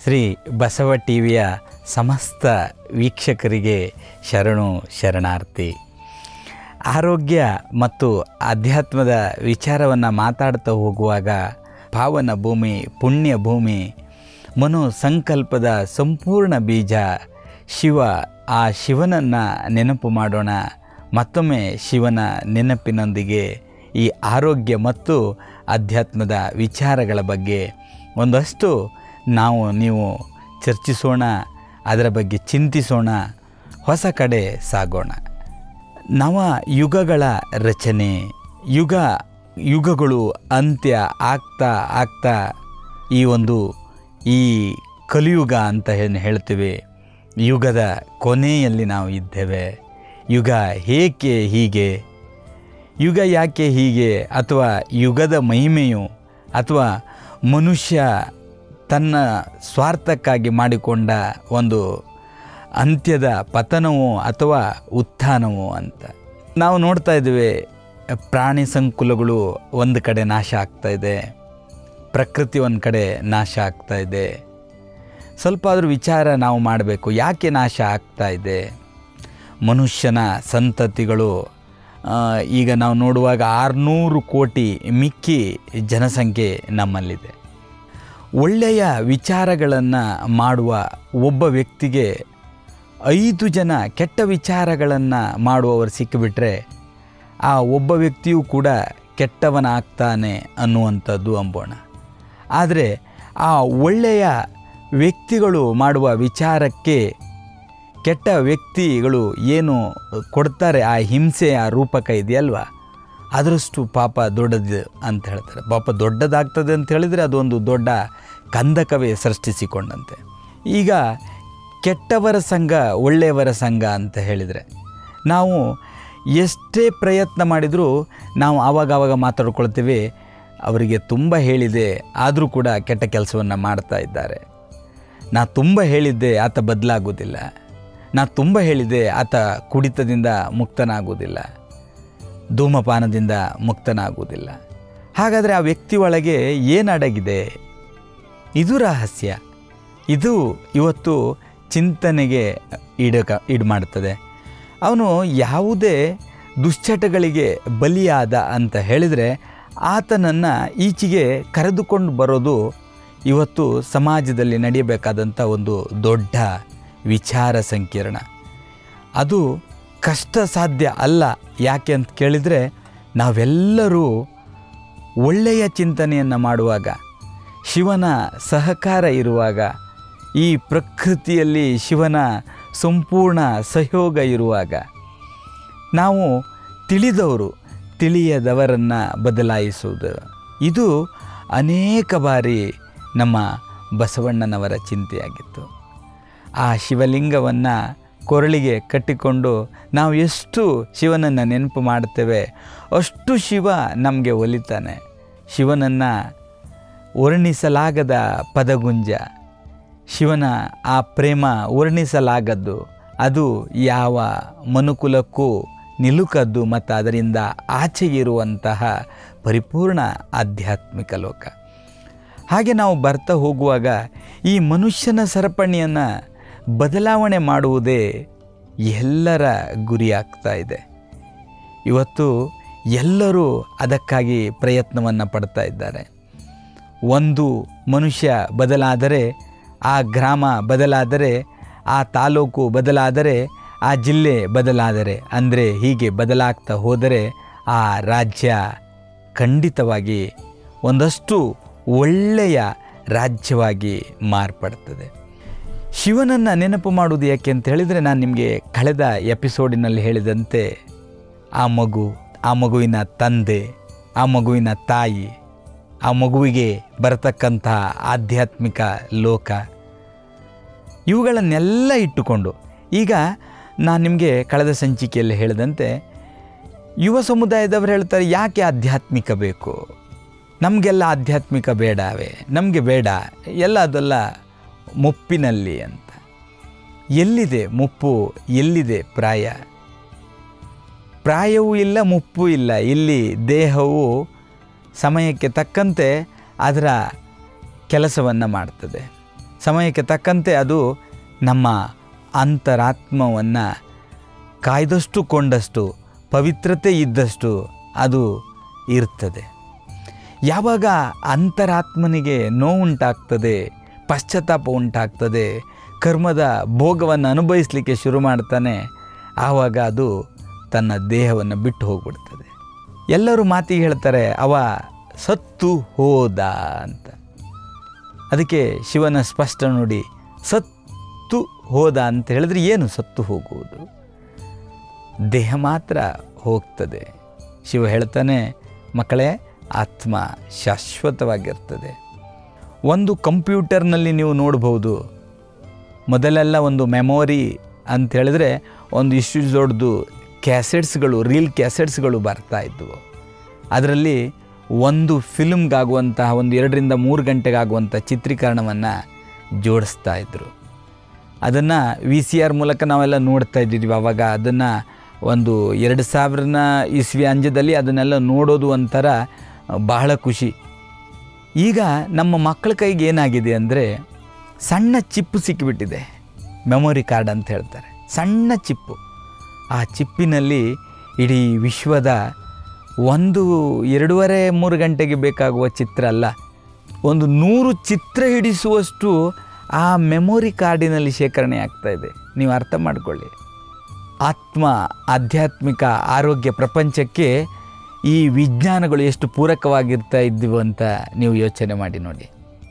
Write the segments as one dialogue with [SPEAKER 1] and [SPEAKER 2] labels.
[SPEAKER 1] ಶ್ರೀ ಬಸವ ಟಿವಿಯ ಸಮಸ್ತ ವೀಕ್ಷಕರಿಗೆ ಶರಣು ಶರಣಾರ್ಥಿ ಆರೋಗ್ಯ ಮತ್ತು ಅಧ್ಯಾತ್ಮದ ವಿಚಾರವನ್ನು ಮಾತಾಡ್ತಾ ಹೋಗುವಾಗ ಪಾವನ ಭೂಮಿ ಪುಣ್ಯ ಭೂಮಿ ಮನೋ ಸಂಕಲ್ಪದ ಸಂಪೂರ್ಣ ಬೀಜ ಶಿವ ಆ ಶಿವನನ್ನು ನೆನಪು ಮಾಡೋಣ ಮತ್ತೊಮ್ಮೆ ಶಿವನ ನೆನಪಿನೊಂದಿಗೆ ಈ ಆರೋಗ್ಯ ಮತ್ತು ಅಧ್ಯಾತ್ಮದ ವಿಚಾರಗಳ ಬಗ್ಗೆ ಒಂದಷ್ಟು ನಾವು ನೀವು ಚರ್ಚಿಸೋಣ ಅದರ ಬಗ್ಗೆ ಚಿಂತಿಸೋಣ ಹೊಸ ಕಡೆ ಸಾಗೋಣ ನವ ಯುಗಗಳ ರಚನೆ ಯುಗ ಯುಗಗಳು ಅಂತ್ಯ ಆಗ್ತಾ ಆಗ್ತಾ ಈ ಒಂದು ಈ ಕಲಿಯುಗ ಅಂತ ಏನು ಹೇಳ್ತೀವಿ ಯುಗದ ಕೊನೆಯಲ್ಲಿ ನಾವು ಇದ್ದೇವೆ ಯುಗ ಏಕೆ ಹೀಗೆ ಯುಗ ಯಾಕೆ ಹೀಗೆ ಅಥವಾ ಯುಗದ ಮಹಿಮೆಯು ಅಥವಾ ಮನುಷ್ಯ ತನ್ನ ಸ್ವಾರ್ಥಕ್ಕಾಗಿ ಮಾಡಿಕೊಂಡ ಒಂದು ಅಂತ್ಯದ ಪತನವೋ ಅಥವಾ ಉತ್ಥಾನವೋ ಅಂತ ನಾವು ನೋಡ್ತಾ ಇದ್ದೇವೆ ಪ್ರಾಣಿ ಸಂಕುಲಗಳು ಒಂದು ಕಡೆ ನಾಶ ಆಗ್ತಾ ಇದೆ ಪ್ರಕೃತಿ ಒಂದು ಕಡೆ ನಾಶ ಆಗ್ತಾ ಇದೆ ಸ್ವಲ್ಪ ಆದರೂ ವಿಚಾರ ನಾವು ಮಾಡಬೇಕು ಯಾಕೆ ನಾಶ ಆಗ್ತಾ ಇದೆ ಮನುಷ್ಯನ ಸಂತತಿಗಳು ಆ, ಈಗ ನಾವು ನೋಡುವಾಗ ಆರುನೂರು ಕೋಟಿ ಮಿಕ್ಕಿ ಜನಸಂಖ್ಯೆ ನಮ್ಮಲ್ಲಿದೆ ಒಳ್ಳೆಯ ವಿಚಾರಗಳನ್ನು ಮಾಡುವ ಒಬ್ಬ ವ್ಯಕ್ತಿಗೆ ಐದು ಜನ ಕೆಟ್ಟ ವಿಚಾರಗಳನ್ನು ಮಾಡುವವರು ಸಿಕ್ಕಿಬಿಟ್ರೆ ಆ ಒಬ್ಬ ವ್ಯಕ್ತಿಯೂ ಕೂಡ ಕೆಟ್ಟವನಾಗ್ತಾನೆ ಅನ್ನುವಂಥದ್ದು ಅಂಬೋಣ ಆದರೆ ಆ ಒಳ್ಳೆಯ ವ್ಯಕ್ತಿಗಳು ಮಾಡುವ ವಿಚಾರಕ್ಕೆ ಕೆಟ್ಟ ವ್ಯಕ್ತಿಗಳು ಏನು ಕೊಡ್ತಾರೆ ಆ ಹಿಂಸೆಯ ರೂಪಕ ಇದೆಯಲ್ವಾ ಅದರಷ್ಟು ಪಾಪ ದೊಡ್ಡದು ಅಂತ ಹೇಳ್ತಾರೆ ಪಾಪ ದೊಡ್ಡದಾಗ್ತದೆ ಅಂತ ಹೇಳಿದರೆ ಅದೊಂದು ದೊಡ್ಡ ಕಂದಕವೇ ಸೃಷ್ಟಿಸಿಕೊಂಡಂತೆ ಈಗ ಕೆಟ್ಟವರ ಸಂಘ ಒಳ್ಳೆಯವರ ಸಂಘ ಅಂತ ಹೇಳಿದರೆ ನಾವು ಎಷ್ಟೇ ಪ್ರಯತ್ನ ಮಾಡಿದರೂ ನಾವು ಆವಾಗ ಆವಾಗ ಮಾತಾಡ್ಕೊಳ್ತೀವಿ ಅವರಿಗೆ ತುಂಬ ಹೇಳಿದೆ ಆದರೂ ಕೂಡ ಕೆಟ್ಟ ಕೆಲಸವನ್ನು ಮಾಡ್ತಾ ಇದ್ದಾರೆ ನಾ ತುಂಬ ಹೇಳಿದ್ದೆ ಆತ ಬದಲಾಗೋದಿಲ್ಲ ನಾ ತುಂಬ ಹೇಳಿದ್ದೆ ಆತ ಕುಡಿತದಿಂದ ಮುಕ್ತನಾಗುವುದಿಲ್ಲ ಧೂಮಪಾನದಿಂದ ಮುಕ್ತನಾಗುವುದಿಲ್ಲ ಹಾಗಾದರೆ ಆ ವ್ಯಕ್ತಿ ಒಳಗೆ ಏನು ಅಡಗಿದೆ ಇದು ರಹಸ್ಯ ಇದು ಇವತ್ತು ಚಿಂತನೆಗೆ ಈಡಕ ಈಡು ಮಾಡುತ್ತದೆ ಅವನು ಯಾವುದೇ ದುಶ್ಚಟಗಳಿಗೆ ಬಲಿಯಾದ ಅಂತ ಹೇಳಿದರೆ ಆತನನ್ನು ಈಚೆಗೆ ಕರೆದುಕೊಂಡು ಬರೋದು ಇವತ್ತು ಸಮಾಜದಲ್ಲಿ ನಡೆಯಬೇಕಾದಂಥ ಒಂದು ದೊಡ್ಡ ವಿಚಾರ ಸಂಕಿರಣ ಅದು ಕಷ್ಟ ಸಾಧ್ಯ ಅಲ್ಲ ಯಾಕೆ ಅಂತ ಕೇಳಿದರೆ ನಾವೆಲ್ಲರೂ ಒಳ್ಳೆಯ ಚಿಂತನೆಯನ್ನು ಮಾಡುವಾಗ ಶಿವನ ಸಹಕಾರ ಇರುವಾಗ ಈ ಪ್ರಕೃತಿಯಲ್ಲಿ ಶಿವನ ಸಂಪೂರ್ಣ ಸಹಯೋಗ ಇರುವಾಗ ನಾವು ತಿಳಿದವರು ತಿಳಿಯದವರನ್ನು ಬದಲಾಯಿಸುವುದು ಇದು ಅನೇಕ ಬಾರಿ ನಮ್ಮ ಬಸವಣ್ಣನವರ ಚಿಂತೆಯಾಗಿತ್ತು ಆ ಶಿವಲಿಂಗವನ್ನು ಕೊರಳಿಗೆ ಕಟ್ಟಿಕೊಂಡು ನಾವು ಎಷ್ಟು ಶಿವನನ್ನು ನೆನಪು ಮಾಡ್ತೇವೆ ಅಷ್ಟು ಶಿವ ನಮಗೆ ಒಲಿತಾನೆ ಶಿವನನ್ನು ವರ್ಣಿಸಲಾಗದ ಪದಗುಂಜ ಶಿವನ ಆ ಪ್ರೇಮ ವರ್ಣಿಸಲಾಗದ್ದು ಅದು ಯಾವ ಮನುಕುಲಕ್ಕೂ ನಿಲುಕದ್ದು ಮತ್ತು ಅದರಿಂದ ಆಚೆಗಿರುವಂತಹ ಪರಿಪೂರ್ಣ ಆಧ್ಯಾತ್ಮಿಕ ಲೋಕ ಹಾಗೆ ನಾವು ಬರ್ತಾ ಹೋಗುವಾಗ ಈ ಮನುಷ್ಯನ ಸರಪಣಿಯನ್ನು ಬದಲಾವಣೆ ಮಾಡುವುದೇ ಎಲ್ಲರ ಗುರಿಯಾಗ್ತಾ ಇದೆ ಇವತ್ತು ಎಲ್ಲರೂ ಅದಕ್ಕಾಗಿ ಪ್ರಯತ್ನವನ್ನು ಪಡ್ತಾ ಇದ್ದಾರೆ ಒಂದು ಮನುಷ್ಯ ಬದಲಾದರೆ ಆ ಗ್ರಾಮ ಬದಲಾದರೆ ಆ ತಾಲೂಕು ಬದಲಾದರೆ ಆ ಜಿಲ್ಲೆ ಬದಲಾದರೆ ಅಂದರೆ ಹೀಗೆ ಬದಲಾಗ್ತಾ ಹೋದರೆ ಆ ರಾಜ್ಯ ಖಂಡಿತವಾಗಿ ಒಂದಷ್ಟು ಒಳ್ಳೆಯ ರಾಜ್ಯವಾಗಿ ಮಾರ್ಪಡ್ತದೆ ಶಿವನನ್ನು ನೆನಪು ಮಾಡುವುದು ಯಾಕೆ ಅಂತ ಹೇಳಿದರೆ ನಾನು ನಿಮಗೆ ಕಳೆದ ಎಪಿಸೋಡಿನಲ್ಲಿ ಹೇಳಿದಂತೆ ಆ ಮಗು ಆ ಮಗುವಿನ ತಂದೆ ಆ ಮಗುವಿನ ತಾಯಿ ಆ ಮಗುವಿಗೆ ಬರತಕ್ಕಂತಹ ಆಧ್ಯಾತ್ಮಿಕ ಲೋಕ ಇವುಗಳನ್ನೆಲ್ಲ ಇಟ್ಟುಕೊಂಡು ಈಗ ನಾನು ನಿಮಗೆ ಕಳೆದ ಸಂಚಿಕೆಯಲ್ಲಿ ಹೇಳಿದಂತೆ ಯುವ ಸಮುದಾಯದವರು ಹೇಳ್ತಾರೆ ಯಾಕೆ ಆಧ್ಯಾತ್ಮಿಕ ಬೇಕು ನಮಗೆಲ್ಲ ಆಧ್ಯಾತ್ಮಿಕ ಬೇಡವೇ ನಮಗೆ ಬೇಡ ಎಲ್ಲ ಅದೆಲ್ಲ ಮುಪ್ಪಿನಲ್ಲಿ ಅಂತ ಎಲ್ಲಿದೆ ಮುಪ್ಪು ಎಲ್ಲಿದೆ ಪ್ರಾಯ ಪ್ರಾಯವೂ ಇಲ್ಲ ಮುಪ್ಪು ಇಲ್ಲ ಇಲ್ಲಿ ದೇಹವು ಸಮಯಕ್ಕೆ ತಕ್ಕಂತೆ ಅದರ ಕೆಲಸವನ್ನು ಮಾಡ್ತದೆ ಸಮಯಕ್ಕೆ ತಕ್ಕಂತೆ ಅದು ನಮ್ಮ ಅಂತರಾತ್ಮವನ್ನು ಕಾಯ್ದಷ್ಟು ಕೊಂಡಷ್ಟು ಪವಿತ್ರತೆ ಇದ್ದಷ್ಟು ಅದು ಇರ್ತದೆ ಯಾವಾಗ ಅಂತರಾತ್ಮನಿಗೆ ನೋವುಂಟಾಗ್ತದೆ ಪಶ್ಚಾತ್ತಾಪ ಉಂಟಾಗ್ತದೆ ಕರ್ಮದ ಭೋಗವನ್ನು ಅನುಭವಿಸಲಿಕ್ಕೆ ಶುರು ಮಾಡ್ತಾನೆ ಆವಾಗ ಅದು ತನ್ನ ದೇಹವನ್ನು ಬಿಟ್ಟು ಹೋಗ್ಬಿಡ್ತದೆ ಎಲ್ಲರೂ ಮಾತಿಗೆ ಹೇಳ್ತಾರೆ ಅವ ಸತ್ತು ಹೋದ ಅಂತ ಅದಕ್ಕೆ ಶಿವನ ಸ್ಪಷ್ಟ ನೋಡಿ ಸತ್ತು ಹೋದ ಅಂತ ಹೇಳಿದ್ರೆ ಏನು ಸತ್ತು ಹೋಗುವುದು ದೇಹ ಮಾತ್ರ ಹೋಗ್ತದೆ ಶಿವ ಹೇಳ್ತಾನೆ ಮಕ್ಕಳೇ ಆತ್ಮ ಶಾಶ್ವತವಾಗಿರ್ತದೆ ಒಂದು ಕಂಪ್ಯೂಟರ್ನಲ್ಲಿ ನೀವು ನೋಡ್ಬೋದು ಮೊದಲೆಲ್ಲ ಒಂದು ಮೆಮೊರಿ ಅಂತ ಹೇಳಿದ್ರೆ ಒಂದು ಇಷ್ಟು ದೊಡ್ಡದು ಕ್ಯಾಸೆಟ್ಸ್ಗಳು ರೀಲ್ ಕ್ಯಾಸೆಟ್ಸ್ಗಳು ಬರ್ತಾ ಇದ್ವು ಅದರಲ್ಲಿ ಒಂದು ಫಿಲ್ಮ್ಗಾಗುವಂತಹ ಒಂದು ಎರಡರಿಂದ ಮೂರು ಗಂಟೆಗಾಗುವಂಥ ಚಿತ್ರೀಕರಣವನ್ನು ಜೋಡಿಸ್ತಾ ಇದ್ದರು ಅದನ್ನು ವಿ ಸಿ ಆರ್ ಮೂಲಕ ನಾವೆಲ್ಲ ನೋಡ್ತಾ ಇದ್ದಿದ್ವಿ ಆವಾಗ ಅದನ್ನು ಒಂದು ಎರಡು ಸಾವಿರನ ಇಸ್ವಿ ಅಂಜದಲ್ಲಿ ಅದನ್ನೆಲ್ಲ ನೋಡೋದು ಒಂಥರ ಬಹಳ ಖುಷಿ ಈಗ ನಮ್ಮ ಮಕ್ಕಳ ಕೈಗೆ ಏನಾಗಿದೆ ಅಂದರೆ ಸಣ್ಣ ಚಿಪ್ಪು ಸಿಕ್ಕಿಬಿಟ್ಟಿದೆ ಮೆಮೊರಿ ಕಾರ್ಡ್ ಅಂತ ಹೇಳ್ತಾರೆ ಸಣ್ಣ ಚಿಪ್ಪು ಆ ಚಿಪ್ಪಿನಲ್ಲಿ ಇಡೀ ವಿಶ್ವದ ಒಂದು ಎರಡೂವರೆ ಮೂರು ಗಂಟೆಗೆ ಬೇಕಾಗುವ ಚಿತ್ರ ಅಲ್ಲ ಒಂದು ನೂರು ಚಿತ್ರ ಹಿಡಿಸುವಷ್ಟು ಆ ಮೆಮೊರಿ ಕಾರ್ಡಿನಲ್ಲಿ ಶೇಖರಣೆ ಆಗ್ತಾ ಇದೆ ನೀವು ಅರ್ಥ ಮಾಡಿಕೊಳ್ಳಿ ಆತ್ಮ ಆಧ್ಯಾತ್ಮಿಕ ಆರೋಗ್ಯ ಪ್ರಪಂಚಕ್ಕೆ ಈ ವಿಜ್ಞಾನಗಳು ಎಷ್ಟು ಪೂರಕವಾಗಿರ್ತಾ ಇದ್ವು ಅಂತ ನೀವು ಯೋಚನೆ ಮಾಡಿ ನೋಡಿ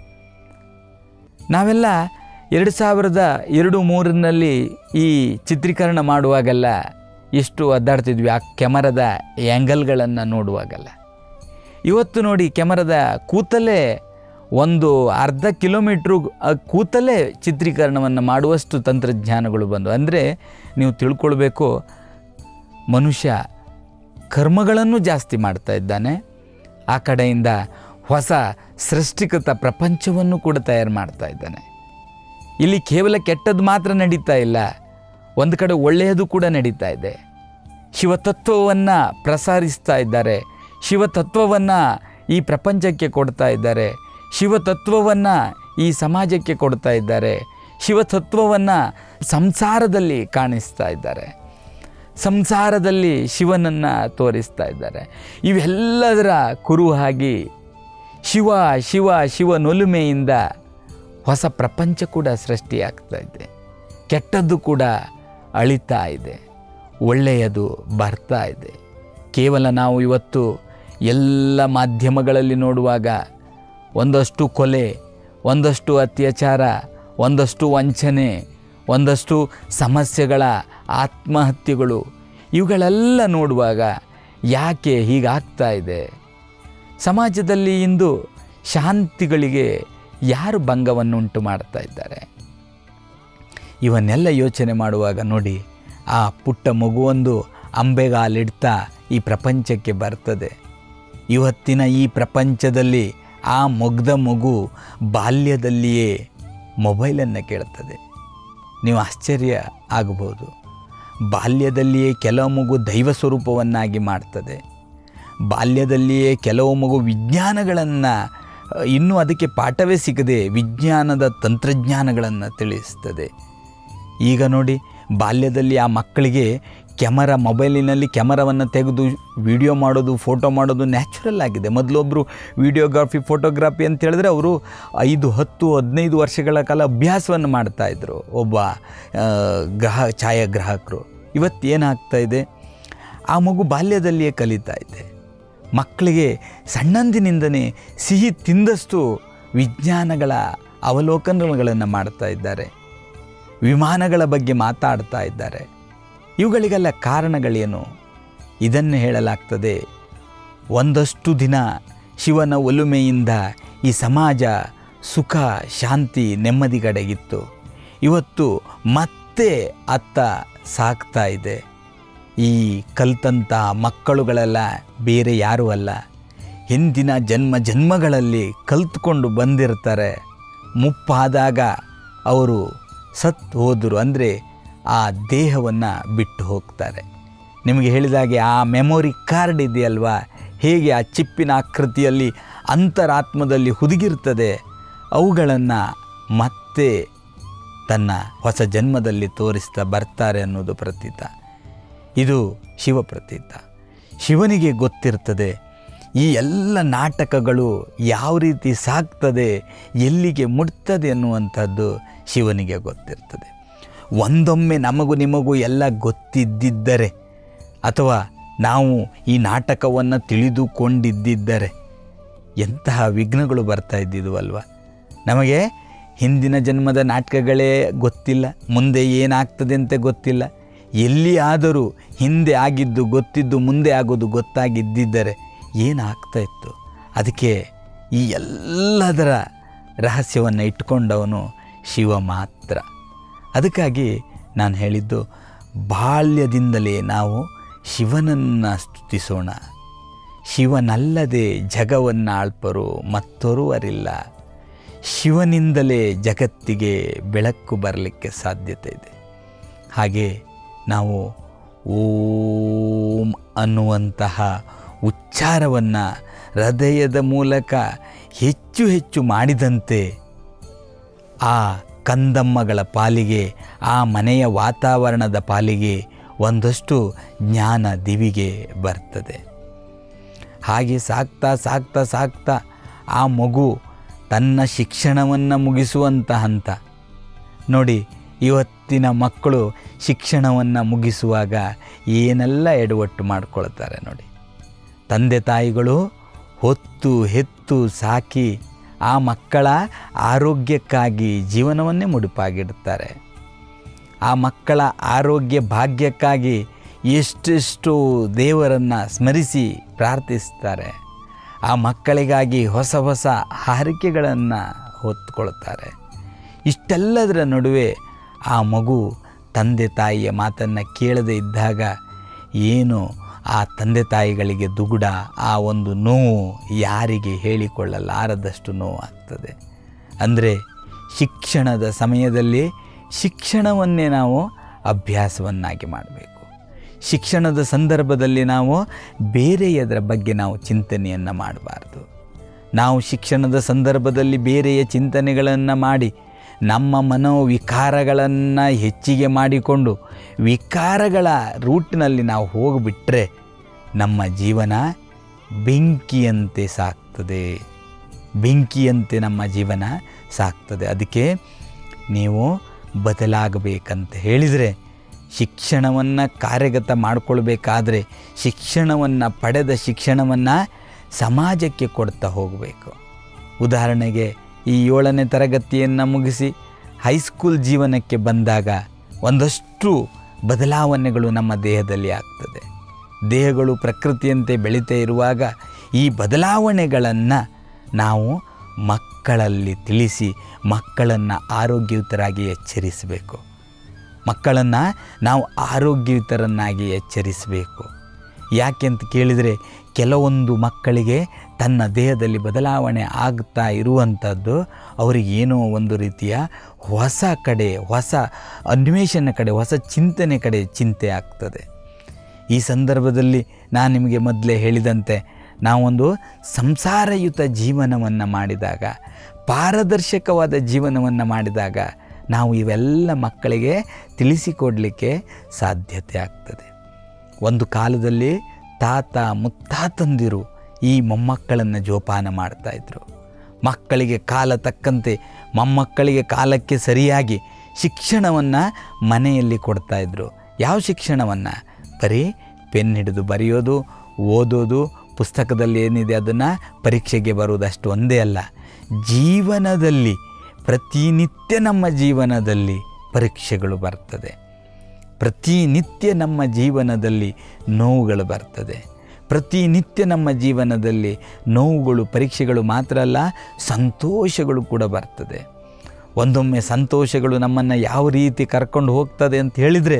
[SPEAKER 1] ನಾವೆಲ್ಲ ಎರಡು ಸಾವಿರದ ಎರಡು ಮೂರರಲ್ಲಿ ಈ ಚಿತ್ರೀಕರಣ ಮಾಡುವಾಗೆಲ್ಲ ಎಷ್ಟು ಒದ್ದಾಡ್ತಿದ್ವಿ ಆ ಕ್ಯಾಮರದ ಆ್ಯಂಗಲ್ಗಳನ್ನು ನೋಡುವಾಗೆಲ್ಲ ಇವತ್ತು ನೋಡಿ ಕ್ಯಾಮರದ ಕೂತಲೇ ಒಂದು ಅರ್ಧ ಕಿಲೋಮೀಟ್ರು ಆ ಕೂತಲೇ ಚಿತ್ರೀಕರಣವನ್ನು ಮಾಡುವಷ್ಟು ತಂತ್ರಜ್ಞಾನಗಳು ಬಂದು ಅಂದರೆ ನೀವು ತಿಳ್ಕೊಳ್ಬೇಕು ಮನುಷ್ಯ ಕರ್ಮಗಳನ್ನು ಜಾಸ್ತಿ ಮಾಡ್ತಾ ಇದ್ದಾನೆ ಆ ಕಡೆಯಿಂದ ಹೊಸ ಸೃಷ್ಟಿಕೃತ ಪ್ರಪಂಚವನ್ನು ಕೂಡ ತಯಾರು ಮಾಡ್ತಾ ಇದ್ದಾನೆ ಇಲ್ಲಿ ಕೇವಲ ಕೆಟ್ಟದ್ದು ಮಾತ್ರ ನಡೀತಾ ಇಲ್ಲ ಒಂದು ಕಡೆ ಒಳ್ಳೆಯದು ಕೂಡ ನಡೀತಾ ಇದೆ ಶಿವತತ್ವವನ್ನು ಪ್ರಸಾರಿಸ್ತಾ ಇದ್ದಾರೆ ಶಿವತತ್ವವನ್ನು ಈ ಪ್ರಪಂಚಕ್ಕೆ ಕೊಡ್ತಾ ಇದ್ದಾರೆ ಶಿವತತ್ವವನ್ನು ಈ ಸಮಾಜಕ್ಕೆ ಕೊಡ್ತಾ ಇದ್ದಾರೆ ಶಿವತತ್ವವನ್ನು ಸಂಸಾರದಲ್ಲಿ ಕಾಣಿಸ್ತಾ ಇದ್ದಾರೆ ಸಂಸಾರದಲ್ಲಿ ಶಿವನನ್ನು ತೋರಿಸ್ತಾ ಇದ್ದಾರೆ ಇವೆಲ್ಲದರ ಕುರುಹಾಗಿ ಶಿವ ಶಿವ ಶಿವನೊಲುಮೆಯಿಂದ ಹೊಸ ಪ್ರಪಂಚ ಕೂಡ ಸೃಷ್ಟಿಯಾಗ್ತಾ ಇದೆ ಕೆಟ್ಟದ್ದು ಕೂಡ ಅಳಿತಾ ಇದೆ ಒಳ್ಳೆಯದು ಬರ್ತಾ ಇದೆ ಕೇವಲ ನಾವು ಇವತ್ತು ಎಲ್ಲ ಮಾಧ್ಯಮಗಳಲ್ಲಿ ನೋಡುವಾಗ ಒಂದಷ್ಟು ಕೊಲೆ ಒಂದಷ್ಟು ಅತ್ಯಾಚಾರ ಒಂದಷ್ಟು ವಂಚನೆ ಒಂದಷ್ಟು ಸಮಸ್ಯೆಗಳ ಆತ್ಮಹತ್ಯೆಗಳು ಇವುಗಳೆಲ್ಲ ನೋಡುವಾಗ ಯಾಕೆ ಹೀಗಾಗ್ತಾ ಇದೆ ಸಮಾಜದಲ್ಲಿ ಇಂದು ಶಾಂತಿಗಳಿಗೆ ಯಾರು ಭಂಗವನ್ನುಂಟು ಮಾಡ್ತಾ ಇದ್ದಾರೆ ಇವನ್ನೆಲ್ಲ ಯೋಚನೆ ಮಾಡುವಾಗ ನೋಡಿ ಆ ಪುಟ್ಟ ಮಗುವೊಂದು ಅಂಬೆಗಾಲಿಡ್ತಾ ಈ ಪ್ರಪಂಚಕ್ಕೆ ಬರ್ತದೆ ಇವತ್ತಿನ ಈ ಪ್ರಪಂಚದಲ್ಲಿ ಆ ಮುಗ್ಧ ಮಗು ಬಾಲ್ಯದಲ್ಲಿಯೇ ಮೊಬೈಲನ್ನು ಕೇಳ್ತದೆ ನೀವು ಆಶ್ಚರ್ಯ ಆಗಬಹುದು ಬಾಲ್ಯದಲ್ಲಿಯೇ ಕೆಲವು ಮಗು ದೈವ ಸ್ವರೂಪವನ್ನಾಗಿ ಮಾಡ್ತದೆ ಬಾಲ್ಯದಲ್ಲಿಯೇ ಕೆಲವು ಮಗು ವಿಜ್ಞಾನಗಳನ್ನು ಇನ್ನೂ ಅದಕ್ಕೆ ಪಾಠವೇ ಸಿಗದೆ ವಿಜ್ಞಾನದ ತಂತ್ರಜ್ಞಾನಗಳನ್ನು ತಿಳಿಸ್ತದೆ ಈಗ ನೋಡಿ ಬಾಲ್ಯದಲ್ಲಿ ಆ ಮಕ್ಕಳಿಗೆ ಕ್ಯಾಮರಾ ಮೊಬೈಲಿನಲ್ಲಿ ಕ್ಯಾಮರಾವನ್ನು ತೆಗೆದು ವಿಡಿಯೋ ಮಾಡೋದು ಫೋಟೋ ಮಾಡೋದು ನ್ಯಾಚುರಲ್ ಆಗಿದೆ ಮೊದಲೊಬ್ಬರು ವಿಡಿಯೋಗ್ರಾಫಿ ಫೋಟೋಗ್ರಾಫಿ ಅಂತ ಹೇಳಿದ್ರೆ ಅವರು ಐದು ಹತ್ತು ಹದಿನೈದು ವರ್ಷಗಳ ಕಾಲ ಅಭ್ಯಾಸವನ್ನು ಮಾಡ್ತಾಯಿದ್ರು ಒಬ್ಬ ಆ, ಗ್ರಹ ಛಾಯಾಗ್ರಾಹಕರು ಇವತ್ತೇನಾಗ್ತಾ ಇದೆ ಆ ಮಗು ಬಾಲ್ಯದಲ್ಲಿಯೇ ಕಲಿತಾ ಇದೆ ಮಕ್ಕಳಿಗೆ ಸಣ್ಣಂದಿನಿಂದನೇ ಸಿಹಿ ತಿಂದಷ್ಟು ವಿಜ್ಞಾನಗಳ ಅವಲೋಕನಗಳನ್ನು ಮಾಡ್ತಾ ಇದ್ದಾರೆ ವಿಮಾನಗಳ ಬಗ್ಗೆ ಮಾತಾಡ್ತಾ ಇದ್ದಾರೆ ಇವುಗಳಿಗೆಲ್ಲ ಕಾರಣಗಳೇನು ಇದನ್ನು ಹೇಳಲಾಗ್ತದೆ ಒಂದಷ್ಟು ದಿನ ಶಿವನ ಒಲುಮೆಯಿಂದ ಈ ಸಮಾಜ ಸುಖ ಶಾಂತಿ ನೆಮ್ಮದಿಗಡೆಗಿತ್ತು ಇವತ್ತು ಮತ್ತೆ ಅತ್ತ ಸಾಗ್ತಾ ಇದೆ ಈ ಕಲ್ತಂಥ ಮಕ್ಕಳುಗಳೆಲ್ಲ ಬೇರೆ ಯಾರೂ ಅಲ್ಲ ಹಿಂದಿನ ಜನ್ಮ ಜನ್ಮಗಳಲ್ಲಿ ಕಲ್ತ್ಕೊಂಡು ಬಂದಿರ್ತಾರೆ ಮುಪ್ಪಾದಾಗ ಅವರು ಸತ್ತು ಹೋದರು ಅಂದರೆ ಆ ದೇಹವನ್ನು ಬಿಟ್ಟು ಹೋಗ್ತಾರೆ ನಿಮಗೆ ಹೇಳಿದಾಗೆ ಆ ಮೆಮೊರಿ ಕಾರ್ಡ್ ಇದೆಯಲ್ವಾ ಹೇಗೆ ಆ ಚಿಪ್ಪಿನ ಆಕೃತಿಯಲ್ಲಿ ಅಂತರಾತ್ಮದಲ್ಲಿ ಹುದುಗಿರ್ತದೆ ಅವುಗಳನ್ನು ಮತ್ತೆ ಮತ್ತೆ ತನ್ನ ಹೊಸ ಜನ್ಮದಲ್ಲಿ ತೋರಿಸ್ತಾ ಬರ್ತಾರೆ ಅನ್ನೋದು ಪ್ರತೀತ ಇದು ಶಿವ ಪ್ರತೀತ ಶಿವನಿಗೆ ಗೊತ್ತಿರ್ತದೆ ಈ ಎಲ್ಲ ನಾಟಕಗಳು ಯಾವ ರೀತಿ ಸಾಗ್ತದೆ ಎಲ್ಲಿಗೆ ಮುಟ್ತದೆ ಅನ್ನುವಂಥದ್ದು ಶಿವನಿಗೆ ಗೊತ್ತಿರ್ತದೆ ಒಂದೊಮ್ಮೆ ನಮಗೂ ನಿಮಗೂ ಎಲ್ಲ ಗೊತ್ತಿದ್ದಿದ್ದರೆ ಅಥವಾ ನಾವು ಈ ನಾಟಕವನ್ನು ತಿಳಿದುಕೊಂಡಿದ್ದಿದ್ದರೆ ಎಂತಹ ವಿಘ್ನಗಳು ಬರ್ತಾ ಇದ್ದಿದ್ವು ಅಲ್ವಾ ನಮಗೆ ಹಿಂದಿನ ಜನ್ಮದ ನಾಟಕಗಳೇ ಗೊತ್ತಿಲ್ಲ ಮುಂದೆ ಏನಾಗ್ತದೆ ಅಂತ ಗೊತ್ತಿಲ್ಲ ಎಲ್ಲಿ ಆದರೂ ಹಿಂದೆ ಆಗಿದ್ದು ಗೊತ್ತಿದ್ದು ಮುಂದೆ ಆಗೋದು ಗೊತ್ತಾಗಿದ್ದಿದ್ದರೆ ಏನಾಗ್ತಾ ಇತ್ತು ಅದಕ್ಕೆ ಈ ಎಲ್ಲದರ ರಹಸ್ಯವನ್ನು ಇಟ್ಕೊಂಡವನು ಶಿವ ಮಾತ್ರ ಅದಕ್ಕಾಗಿ ನಾನು ಹೇಳಿದ್ದು ಬಾಲ್ಯದಿಂದಲೇ ನಾವು ಶಿವನನ್ನು ಸ್ತುತಿಸೋಣ ಶಿವನಲ್ಲದೆ ಜಗವನ್ನು ಆಳ್ಪರು ಮತ್ತೊರುವರಿಲ್ಲ ಶಿವನಿಂದಲೇ ಜಗತ್ತಿಗೆ ಬೆಳಕು ಬರಲಿಕ್ಕೆ ಸಾಧ್ಯತೆ ಇದೆ ಹಾಗೆ ನಾವು ಓಂ ಅನ್ನುವಂತಹ ಉಚ್ಚಾರವನ್ನು ಹೃದಯದ ಮೂಲಕ ಹೆಚ್ಚು ಹೆಚ್ಚು ಮಾಡಿದಂತೆ ಆ ಕಂದಮ್ಮಗಳ ಪಾಲಿಗೆ ಆ ಮನೆಯ ವಾತಾವರಣದ ಪಾಲಿಗೆ ಒಂದಷ್ಟು ಜ್ಞಾನ ದಿವಿಗೆ ಬರ್ತದೆ ಹಾಗೆ ಸಾಕ್ತಾ ಸಾಕ್ತಾ ಸಾಕ್ತಾ ಆ ಮಗು ತನ್ನ ಶಿಕ್ಷಣವನ್ನು ಮುಗಿಸುವಂಥ ಹಂತ ನೋಡಿ ಇವತ್ತಿನ ಮಕ್ಕಳು ಶಿಕ್ಷಣವನ್ನು ಮುಗಿಸುವಾಗ ಏನೆಲ್ಲ ಎಡವಟ್ಟು ಮಾಡ್ಕೊಳ್ತಾರೆ ನೋಡಿ ತಂದೆ ತಾಯಿಗಳು ಹೊತ್ತು ಹೆತ್ತು ಸಾಕಿ ಆ ಮಕ್ಕಳ ಆರೋಗ್ಯಕ್ಕಾಗಿ ಜೀವನವನ್ನೇ ಮುಡುಪಾಗಿಡ್ತಾರೆ ಆ ಮಕ್ಕಳ ಆರೋಗ್ಯ ಭಾಗ್ಯಕ್ಕಾಗಿ ಎಷ್ಟೆಷ್ಟು ದೇವರನ್ನು ಸ್ಮರಿಸಿ ಪ್ರಾರ್ಥಿಸ್ತಾರೆ ಆ ಮಕ್ಕಳಿಗಾಗಿ ಹೊಸ ಹೊಸ ಹಾರಿಕೆಗಳನ್ನು ಹೊತ್ತುಕೊಳ್ತಾರೆ ಇಷ್ಟೆಲ್ಲದರ ನಡುವೆ ಆ ಮಗು ತಂದೆ ತಾಯಿಯ ಮಾತನ್ನು ಕೇಳದೇ ಇದ್ದಾಗ ಏನು ಆ ತಂದೆ ತಾಯಿಗಳಿಗೆ ದುಗುಡ ಆ ಒಂದು ನೋವು ಯಾರಿಗೆ ಹೇಳಿಕೊಳ್ಳಲಾರದಷ್ಟು ನೋವು ಆಗ್ತದೆ ಅಂದರೆ ಶಿಕ್ಷಣದ ಸಮಯದಲ್ಲಿ ಶಿಕ್ಷಣವನ್ನೇ ನಾವು ಅಭ್ಯಾಸವನ್ನಾಗಿ ಮಾಡಬೇಕು ಶಿಕ್ಷಣದ ಸಂದರ್ಭದಲ್ಲಿ ನಾವು ಬೇರೆಯದರ ಬಗ್ಗೆ ನಾವು ಚಿಂತನೆಯನ್ನು ಮಾಡಬಾರ್ದು ನಾವು ಶಿಕ್ಷಣದ ಸಂದರ್ಭದಲ್ಲಿ ಬೇರೆಯ ಚಿಂತನೆಗಳನ್ನು ಮಾಡಿ ನಮ್ಮ ಮನೋವಿಕಾರಗಳನ್ನು ಹೆಚ್ಚಿಗೆ ಮಾಡಿಕೊಂಡು ವಿಕಾರಗಳ ರೂಟ್ನಲ್ಲಿ ನಾವು ಹೋಗಿಬಿಟ್ರೆ ನಮ್ಮ ಜೀವನ ಬೆಂಕಿಯಂತೆ ಸಾಕ್ತದೆ ಬೆಂಕಿಯಂತೆ ನಮ್ಮ ಜೀವನ ಸಾಕ್ತದೆ ಅದಕ್ಕೆ ನೀವು ಬದಲಾಗಬೇಕಂತ ಹೇಳಿದರೆ ಶಿಕ್ಷಣವನ್ನು ಕಾರ್ಯಗತ ಮಾಡಿಕೊಳ್ಬೇಕಾದ್ರೆ ಶಿಕ್ಷಣವನ್ನು ಪಡೆದ ಶಿಕ್ಷಣವನ್ನು ಸಮಾಜಕ್ಕೆ ಕೊಡ್ತಾ ಹೋಗಬೇಕು ಉದಾಹರಣೆಗೆ ಈ ಏಳನೇ ತರಗತಿಯನ್ನು ಮುಗಿಸಿ ಹೈಸ್ಕೂಲ್ ಜೀವನಕ್ಕೆ ಬಂದಾಗ ಒಂದಷ್ಟು ಬದಲಾವಣೆಗಳು ನಮ್ಮ ದೇಹದಲ್ಲಿ ಆಗ್ತದೆ ದೇಹಗಳು ಪ್ರಕೃತಿಯಂತೆ ಬೆಳೀತಾ ಇರುವಾಗ ಈ ಬದಲಾವಣೆಗಳನ್ನು ನಾವು ಮಕ್ಕಳಲ್ಲಿ ತಿಳಿಸಿ ಮಕ್ಕಳನ್ನು ಆರೋಗ್ಯಯುತರಾಗಿ ಎಚ್ಚರಿಸಬೇಕು ಮಕ್ಕಳನ್ನು ನಾವು ಆರೋಗ್ಯಯುತರನ್ನಾಗಿ ಎಚ್ಚರಿಸಬೇಕು ಯಾಕೆಂತ ಕೇಳಿದರೆ ಕೆಲವೊಂದು ಮಕ್ಕಳಿಗೆ ತನ್ನ ದೇಹದಲ್ಲಿ ಬದಲಾವಣೆ ಆಗ್ತಾ ಇರುವಂಥದ್ದು ಅವರಿಗೆ ಏನೋ ಒಂದು ರೀತಿಯ ಹೊಸ ಕಡೆ ಹೊಸ ಅನ್ವೇಷಣೆ ಕಡೆ ಹೊಸ ಚಿಂತನೆ ಕಡೆ ಚಿಂತೆ ಆಗ್ತದೆ ಈ ಸಂದರ್ಭದಲ್ಲಿ ನಾನು ನಿಮಗೆ ಮೊದಲೇ ಹೇಳಿದಂತೆ ನಾವೊಂದು ಸಂಸಾರಯುತ ಜೀವನವನ್ನು ಮಾಡಿದಾಗ ಪಾರದರ್ಶಕವಾದ ಜೀವನವನ್ನು ಮಾಡಿದಾಗ ನಾವು ಇವೆಲ್ಲ ಮಕ್ಕಳಿಗೆ ತಿಳಿಸಿಕೊಡಲಿಕ್ಕೆ ಸಾಧ್ಯತೆ ಆಗ್ತದೆ ಒಂದು ಕಾಲದಲ್ಲಿ ತಾತ ಮುತ್ತಾತಂದಿರು ಈ ಮೊಮ್ಮಕ್ಕಳನ್ನು ಜೋಪಾನ ಮಾಡ್ತಾಯಿದ್ರು ಮಕ್ಕಳಿಗೆ ಕಾಲ ತಕ್ಕಂತೆ ಮೊಮ್ಮಕ್ಕಳಿಗೆ ಕಾಲಕ್ಕೆ ಸರಿಯಾಗಿ ಶಿಕ್ಷಣವನ್ನು ಮನೆಯಲ್ಲಿ ಕೊಡ್ತಾಯಿದ್ರು ಯಾವ ಶಿಕ್ಷಣವನ್ನು ಬರೀ ಪೆನ್ ಹಿಡಿದು ಬರೆಯೋದು ಓದೋದು ಪುಸ್ತಕದಲ್ಲಿ ಏನಿದೆ ಅದನ್ನು ಪರೀಕ್ಷೆಗೆ ಬರುವುದಷ್ಟು ಒಂದೇ ಅಲ್ಲ ಜೀವನದಲ್ಲಿ ಪ್ರತಿನಿತ್ಯ ನಮ್ಮ ಜೀವನದಲ್ಲಿ ಪರೀಕ್ಷೆಗಳು ಬರ್ತದೆ ಪ್ರತಿನಿತ್ಯ ನಮ್ಮ ಜೀವನದಲ್ಲಿ ನೋವುಗಳು ಬರ್ತದೆ ಪ್ರತಿನಿತ್ಯ ನಮ್ಮ ಜೀವನದಲ್ಲಿ ನೋವುಗಳು ಪರೀಕ್ಷೆಗಳು ಮಾತ್ರ ಅಲ್ಲ ಸಂತೋಷಗಳು ಕೂಡ ಬರ್ತದೆ ಒಂದೊಮ್ಮೆ ಸಂತೋಷಗಳು ನಮ್ಮನ್ನು ಯಾವ ರೀತಿ ಕರ್ಕೊಂಡು ಹೋಗ್ತದೆ ಅಂತ ಹೇಳಿದರೆ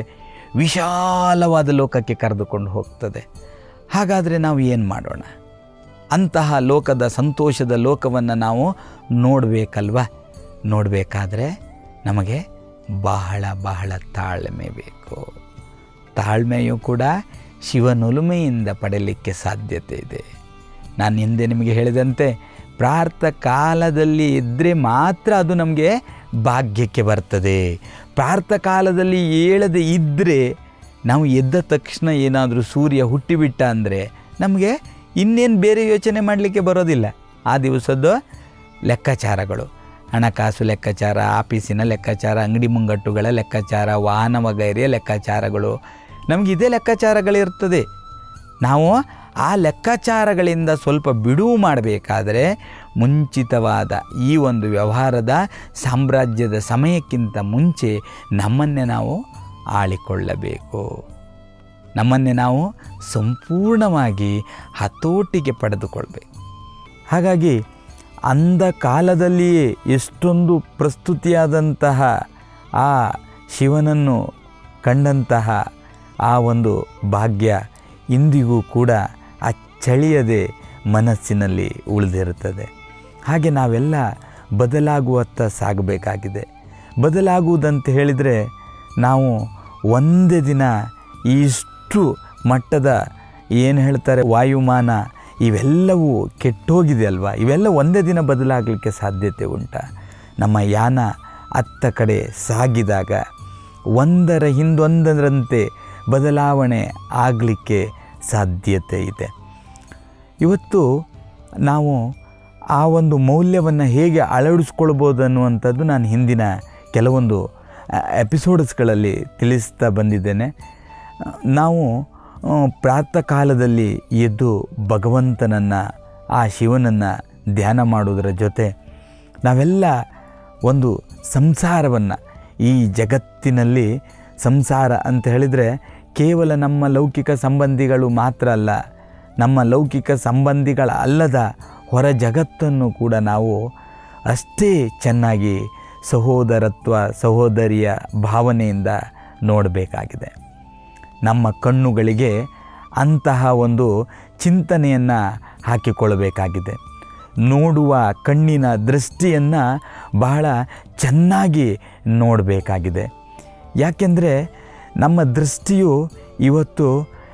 [SPEAKER 1] ವಿಶಾಲವಾದ ಲೋಕಕ್ಕೆ ಕರೆದುಕೊಂಡು ಹೋಗ್ತದೆ ಹಾಗಾದರೆ ನಾವು ಏನು ಮಾಡೋಣ ಅಂತಹ ಲೋಕದ ಸಂತೋಷದ ಲೋಕವನ್ನು ನಾವು ನೋಡಬೇಕಲ್ವ ನೋಡಬೇಕಾದ್ರೆ ನಮಗೆ ಬಹಳ ಬಹಳ ತಾಳ್ಮೆ ಬೇಕು ತಾಳ್ಮೆಯೂ ಕೂಡ ಶಿವನೊಲುಮೆಯಿಂದ ಪಡೆಯಲಿಕ್ಕೆ ಸಾಧ್ಯತೆ ಇದೆ ನಾನು ಹಿಂದೆ ನಿಮಗೆ ಹೇಳಿದಂತೆ ಪ್ರಾರ್ಥ ಕಾಲದಲ್ಲಿ ಇದ್ದರೆ ಮಾತ್ರ ಅದು ನಮಗೆ ಭಾಗ್ಯಕ್ಕೆ ಬರ್ತದೆ ಪ್ರಾರ್ಥ ಕಾಲದಲ್ಲಿ ಏಳದೆ ಇದ್ದರೆ ನಾವು ಎದ್ದ ತಕ್ಷಣ ಏನಾದರೂ ಸೂರ್ಯ ಹುಟ್ಟಿಬಿಟ್ಟ ಅಂದರೆ ನಮಗೆ ಇನ್ನೇನು ಬೇರೆ ಯೋಚನೆ ಮಾಡಲಿಕ್ಕೆ ಬರೋದಿಲ್ಲ ಆ ದಿವಸದ್ದು ಲೆಕ್ಕಾಚಾರಗಳು ಹಣಕಾಸು ಲೆಕ್ಕಾಚಾರ ಆಫೀಸಿನ ಲೆಕ್ಕಾಚಾರ ಅಂಗಡಿ ಮುಂಗಟ್ಟುಗಳ ಲೆಕ್ಕಾಚಾರ ವಾಹನ ವಗೈರೆಯ ಲೆಕ್ಕಾಚಾರಗಳು ನಮಗೆ ಇದೇ ಲೆಕ್ಕಾಚಾರಗಳಿರ್ತದೆ ನಾವು ಆ ಲೆಕ್ಕಾಚಾರಗಳಿಂದ ಸ್ವಲ್ಪ ಬಿಡುವು ಮಾಡಬೇಕಾದರೆ ಮುಂಚಿತವಾದ ಈ ಒಂದು ವ್ಯವಹಾರದ ಸಾಮ್ರಾಜ್ಯದ ಸಮಯಕ್ಕಿಂತ ಮುಂಚೆ ನಮ್ಮನ್ನೇ ನಾವು ಆಳಿಕೊಳ್ಳಬೇಕು ನಮ್ಮನ್ನೇ ನಾವು ಸಂಪೂರ್ಣವಾಗಿ ಹತೋಟಿಗೆ ಪಡೆದುಕೊಳ್ಬೇಕು ಹಾಗಾಗಿ ಅಂದ ಕಾಲದಲ್ಲಿಯೇ ಎಷ್ಟೊಂದು ಪ್ರಸ್ತುತಿಯಾದಂತಹ ಆ ಶಿವನನ್ನು ಕಂಡಂತಹ ಆ ಒಂದು ಭಾಗ್ಯ ಇಂದಿಗೂ ಕೂಡ ಅಚ್ಚಳಿಯದೆ ಮನಸ್ಸಿನಲ್ಲಿ ಉಳಿದಿರುತ್ತದೆ ಹಾಗೆ ನಾವೆಲ್ಲ ಬದಲಾಗುವತ್ತ ಸಾಗಬೇಕಾಗಿದೆ ಬದಲಾಗುವುದಂತ ಹೇಳಿದರೆ ನಾವು ಒಂದೇ ದಿನ ಇಷ್ಟು ಮಟ್ಟದ ಏನು ಹೇಳ್ತಾರೆ ವಾಯುಮಾನ ಇವೆಲ್ಲವೂ ಕೆಟ್ಟೋಗಿದೆ ಅಲ್ವಾ ಇವೆಲ್ಲ ಒಂದೇ ದಿನ ಬದಲಾಗಲಿಕ್ಕೆ ಸಾಧ್ಯತೆ ಉಂಟ ನಮ್ಮ ಯಾನ ಅತ್ತ ಕಡೆ ಸಾಗಿದಾಗ ಒಂದರ ಹಿಂದೊಂದರಂತೆ ಬದಲಾವಣೆ ಆಗಲಿಕ್ಕೆ ಸಾಧ್ಯತೆ ಇದೆ ಇವತ್ತು ನಾವು ಆ ಒಂದು ಮೌಲ್ಯವನ್ನು ಹೇಗೆ ಅಳವಡಿಸ್ಕೊಳ್ಬೋದು ಅನ್ನುವಂಥದ್ದು ನಾನು ಹಿಂದಿನ ಕೆಲವೊಂದು ಎಪಿಸೋಡ್ಸ್ಗಳಲ್ಲಿ ತಿಳಿಸ್ತಾ ಬಂದಿದ್ದೇನೆ ನಾವು ಆ, ಪ್ರಾತಃ ಕಾಲದಲ್ಲಿ ಎದ್ದು ಭಗವಂತನನ್ನು ಆ ಶಿವನನ್ನು ಧ್ಯಾನ ಮಾಡುವುದರ ಜೊತೆ ನಾವೆಲ್ಲ ಒಂದು ಸಂಸಾರವನ್ನು ಈ ಜಗತ್ತಿನಲ್ಲಿ ಸಂಸಾರ ಅಂತ ಹೇಳಿದರೆ ಕೇವಲ ನಮ್ಮ ಲೌಕಿಕ ಸಂಬಂಧಿಗಳು ಮಾತ್ರ ಅಲ್ಲ ನಮ್ಮ ಲೌಕಿಕ ಸಂಬಂಧಿಗಳ ಅಲ್ಲದ ಹೊರ ಜಗತ್ತನ್ನು ಕೂಡ ನಾವು ಅಷ್ಟೇ ಚೆನ್ನಾಗಿ ಸಹೋದರತ್ವ ಸಹೋದರಿಯ ಭಾವನೆಯಿಂದ ನೋಡಬೇಕಾಗಿದೆ ನಮ್ಮ ಕಣ್ಣುಗಳಿಗೆ ಅಂತಹ ಒಂದು ಚಿಂತನೆಯನ್ನು ಹಾಕಿಕೊಳ್ಳಬೇಕಾಗಿದೆ ನೋಡುವ ಕಣ್ಣಿನ ದೃಷ್ಟಿಯನ್ನು ಬಹಳ ಚೆನ್ನಾಗಿ ನೋಡಬೇಕಾಗಿದೆ ಯಾಕೆಂದರೆ ನಮ್ಮ ದೃಷ್ಟಿಯು ಇವತ್ತು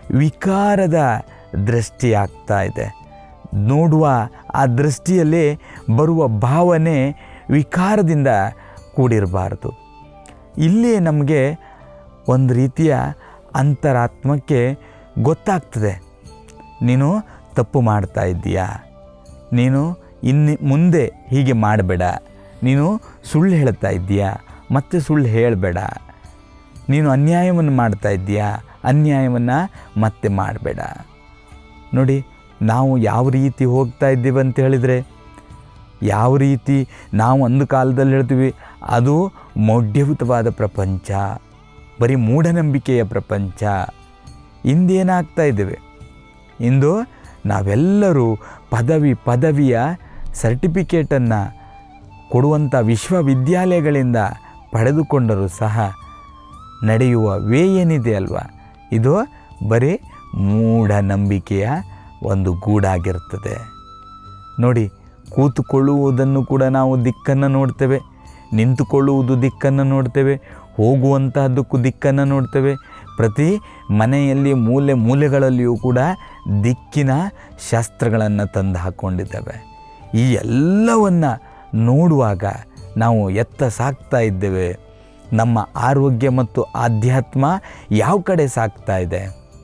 [SPEAKER 1] ವಿಕಾರದ ದೃಷ್ಟಿ ಆಗ್ತಾ ಇದೆ ನೋಡುವ ಆ ದೃಷ್ಟಿಯಲ್ಲಿ ಬರುವ ಭಾವನೆ ವಿಕಾರದಿಂದ ಕೂಡಿರಬಾರ್ದು ಇಲ್ಲಿ ನಮಗೆ ಒಂದು ರೀತಿಯ ಅಂತರಾತ್ಮಕ್ಕೆ ಗೊತ್ತಾಗ್ತದೆ ನೀನು ತಪ್ಪು ಮಾಡ್ತಾ ಇದ್ದೀಯಾ ನೀನು ಇನ್ನು ಮುಂದೆ ಹೀಗೆ ಮಾಡಬೇಡ ನೀನು ಸುಳ್ಳು ಹೇಳ್ತಾ ಇದ್ದೀಯಾ ಮತ್ತೆ ಸುಳ್ಳು ಹೇಳಬೇಡ ನೀನು ಅನ್ಯಾಯವನ್ನು ಮಾಡ್ತಾ ಇದ್ದೀಯಾ ಅನ್ಯಾಯವನ್ನು ಮತ್ತೆ ಮಾಡಬೇಡ ನೋಡಿ ನಾವು ಯಾವ ರೀತಿ ಹೋಗ್ತಾ ಇದ್ದೀವಿ ಅಂತ ಹೇಳಿದರೆ ಯಾವ ರೀತಿ ನಾವು ಒಂದು ಕಾಲದಲ್ಲಿ ಹೇಳ್ತೀವಿ ಅದು ಮೌಢ್ಯಭೂತವಾದ ಪ್ರಪಂಚ ಬರೀ ಮೂಢನಂಬಿಕೆಯ ಪ್ರಪಂಚ ಇಂದೇನಾಗ್ತಾ ಇದ್ದೇವೆ ಇಂದು ನಾವೆಲ್ಲರೂ ಪದವಿ ಪದವಿಯ ಸರ್ಟಿಫಿಕೇಟನ್ನು ಕೊಡುವಂಥ ವಿಶ್ವವಿದ್ಯಾಲಯಗಳಿಂದ ಪಡೆದುಕೊಂಡರೂ ಸಹ ನಡೆಯುವ ವೇ ಏನಿದೆ ಅಲ್ವಾ ಇದು ಬರೀ ಮೂಢನಂಬಿಕೆಯ ಒಂದು ಗೂಡಾಗಿರ್ತದೆ ನೋಡಿ ಕೂತುಕೊಳ್ಳುವುದನ್ನು ಕೂಡ ನಾವು ದಿಕ್ಕನ್ನು ನೋಡ್ತೇವೆ ನಿಂತುಕೊಳ್ಳುವುದು ದಿಕ್ಕನ್ನು ನೋಡ್ತೇವೆ ಹೋಗುವಂತಹದ್ದಕ್ಕೂ ದಿಕ್ಕನ್ನು ನೋಡ್ತೇವೆ ಪ್ರತಿ ಮನೆಯಲ್ಲಿ ಮೂಲೆ ಮೂಲೆಗಳಲ್ಲಿಯೂ ಕೂಡ ದಿಕ್ಕಿನ ಶಾಸ್ತ್ರಗಳನ್ನು ತಂದು ಹಾಕ್ಕೊಂಡಿದ್ದೇವೆ ಈ ಎಲ್ಲವನ್ನು ನೋಡುವಾಗ ನಾವು ಎತ್ತ ಸಾಗ್ತಾ ಇದ್ದೇವೆ ನಮ್ಮ ಆರೋಗ್ಯ ಮತ್ತು ಆಧ್ಯಾತ್ಮ ಯಾವ ಕಡೆ ಸಾಗ್ತಾ ಇದೆ